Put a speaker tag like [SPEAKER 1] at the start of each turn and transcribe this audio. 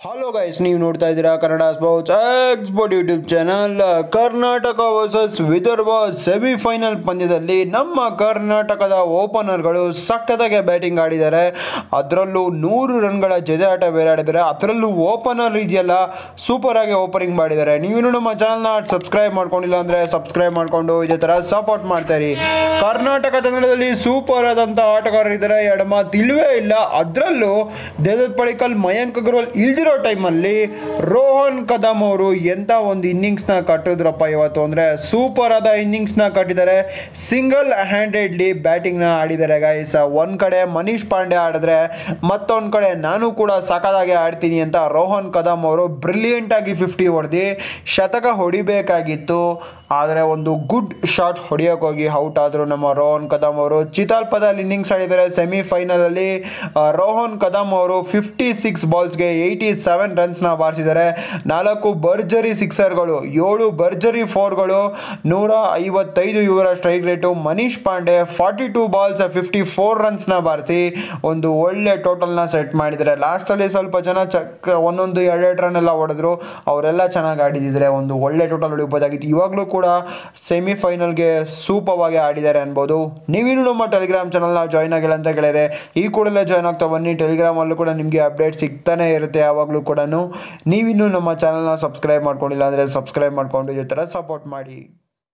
[SPEAKER 1] hello guys ನೀವು ನೋಡ್ತಾ ಇದ್ದೀರಾ Kannada sports export YouTube channel Karnataka versus Vidarbha semifinal ಪಂದ್ಯದಲ್ಲಿ ನಮ್ಮ ಕರ್ನಾಟಕದ ಓಪನರ್ಗಳು ಸಖತ್ತಾಗಿ ಬ್ಯಾಟಿಂಗ್ ಆಡಿದ್ದಾರೆ ಅದರಲ್ಲೂ ನೂರು ರನ್ಗಳ ಜೊತೆ ಆಟ ಬೇರೆ ಆಡಿದ್ದಾರೆ ಅದರಲ್ಲೂ ಓಪನರ್ ಇದೆಯಲ್ಲ ಸೂಪರ್ ಆಗಿ ಓಪನಿಂಗ್ ಮಾಡಿದ್ದಾರೆ ನೀವು ನಮ್ಮ ಚಾನಲ್ನ ಸಬ್ಸ್ಕ್ರೈಬ್ ಮಾಡ್ಕೊಂಡಿಲ್ಲ ಅಂದರೆ ಸಬ್ಸ್ಕ್ರೈಬ್ ಮಾಡಿಕೊಂಡು ಇದೇ ಥರ ಸಪೋರ್ಟ್ ಮಾಡ್ತಾರೆ ಕರ್ನಾಟಕ ತಂಡದಲ್ಲಿ ಸೂಪರ್ ಆದಂಥ ಆಟಗಾರರಿದ್ದಾರೆ ಎರಡು ಮಾತು ಇಲ್ಲವೇ ಇಲ್ಲ ಅದರಲ್ಲೂ ದೇವದತ್ ಪಡಿಕಲ್ ಮಯಾಂಕ್ ಅಗರ್ವಾಲ್ ಇಲ್ದಿರೋ ಟೈಮಲ್ಲಿ ರೋಹನ್ ಕದಮ್ ಅವರು ಎಂಥ ಒಂದು ಇನ್ನಿಂಗ್ಸ್ನ ಕಟ್ಟಿದ್ರಪ್ಪ ಇವತ್ತು ಅಂದರೆ ಸೂಪರ್ ಆದ ಇನ್ನಿಂಗ್ಸ್ನ ಕಟ್ಟಿದ್ದಾರೆ ಸಿಂಗಲ್ ಹ್ಯಾಂಡೆಡ್ಲಿ ಬ್ಯಾಟಿಂಗ್ನ ಆಡಿದ್ದಾರೆ ಗೈಸ್ ಒಂದು ಕಡೆ ಮನೀಶ್ ಪಾಂಡೆ ಆಡಿದ್ರೆ ಮತ್ತೊಂದು ಕಡೆ ನಾನು ಕೂಡ ಸಖತ್ತಾಗಿ ಆಡ್ತೀನಿ ಅಂತ ರೋಹನ್ ಕದಮ್ ಅವರು ಬ್ರಿಲಿಯಂಟಾಗಿ ಫಿಫ್ಟಿ ಹೊಡೆದು ಶತಕ ಹೊಡಿಬೇಕಾಗಿತ್ತು ಆದರೆ ಒಂದು ಗುಡ್ ಶಾಟ್ ಹೊಡೆಯೋಕ್ಕೋಗಿ ಔಟ್ ಆದರು ನಮ್ಮ ರೋಹನ್ ಕದಮ್ ಅವರು ಚಿತಾಲ್ಪದಲ್ಲಿ ಇನ್ನಿಂಗ್ಸ್ ಆಡಿದ್ದಾರೆ ಸೆಮಿಫೈನಲಲ್ಲಿ ರೋಹನ್ ಕದಮ್ ಅವರು ಫಿಫ್ಟಿ ಸಿಕ್ಸ್ ಬಾಲ್ಸ್ಗೆ ಏಯ್ಟಿ ಸೆವೆನ್ ರನ್ಸ್ನ ಬಾರಿಸಿದ್ದಾರೆ ನಾಲ್ಕು ಭರ್ಜರಿ ಸಿಕ್ಸರ್ಗಳು ಏಳು ಭರ್ಜರಿ ಫೋರ್ಗಳು ನೂರ ಐವತ್ತೈದು ಇವರ strike rate Manish Pandey forty two balls fifty four ರನ್ಸ್ನ ಬಾರಿಸಿ ಒಂದು ಒಳ್ಳೆ ಟೋಟಲ್ನ ಸೆಟ್ ಮಾಡಿದ್ದಾರೆ ಲಾಸ್ಟಲ್ಲಿ ಸ್ವಲ್ಪ ಜನ ಚಕ್ ಒಂದೊಂದು ಎರಡೆರಡು ರನ್ ಎಲ್ಲ ಹೊಡೆದ್ರು ಅವರೆಲ್ಲ ಚೆನ್ನಾಗಿ ಆಡಿದಿದ್ರೆ ಒಂದು ಒಳ್ಳೆ ಟೋಟಲ್ ಹೊಡಿಬೋದಾಗಿತ್ತು ಇವಾಗಲೂ ಕೂಡ ಸೆಮಿಫೈನಲ್ಗೆ ಸೂಪರ್ವಾಗಿ ಆಡಿದ್ದಾರೆ ಅನ್ಬೋದು ನೀವಿನ್ನು ನಮ್ಮ ಟೆಲಿಗ್ರಾಮ್ ಚಾನಲ್ನ ಜಾಯ್ನ್ ಆಗಿಲ್ಲ ಅಂತ ಗೆಳೆಯರೆ ಈ ಕೂಡಲೇ ಜಾಯ್ನ್ ಆಗ್ತಾ ಬನ್ನಿ ಟೆಲಿಗ್ರಾಮಲ್ಲೂ ಕೂಡ ನಿಮಗೆ ಅಪ್ಡೇಟ್ ಸಿಗ್ತಾನೆ ಇರುತ್ತೆ ಯಾವಾಗಲೂ ಕೂಡ ನೀವಿನ್ನೂ ನಮ್ಮ ಚಾನಲ್ನ ಸಬ್ಸ್ಕ್ರೈಬ್ ಮಾಡ್ಕೊಂಡಿಲ್ಲ ಅಂದರೆ ಸಬ್ಸ್ಕ್ರೈಬ್ ಮಾಡ್ಕೊಂಡು ಈ ಥರ ಸಪೋರ್ಟ್ ಮಾಡಿ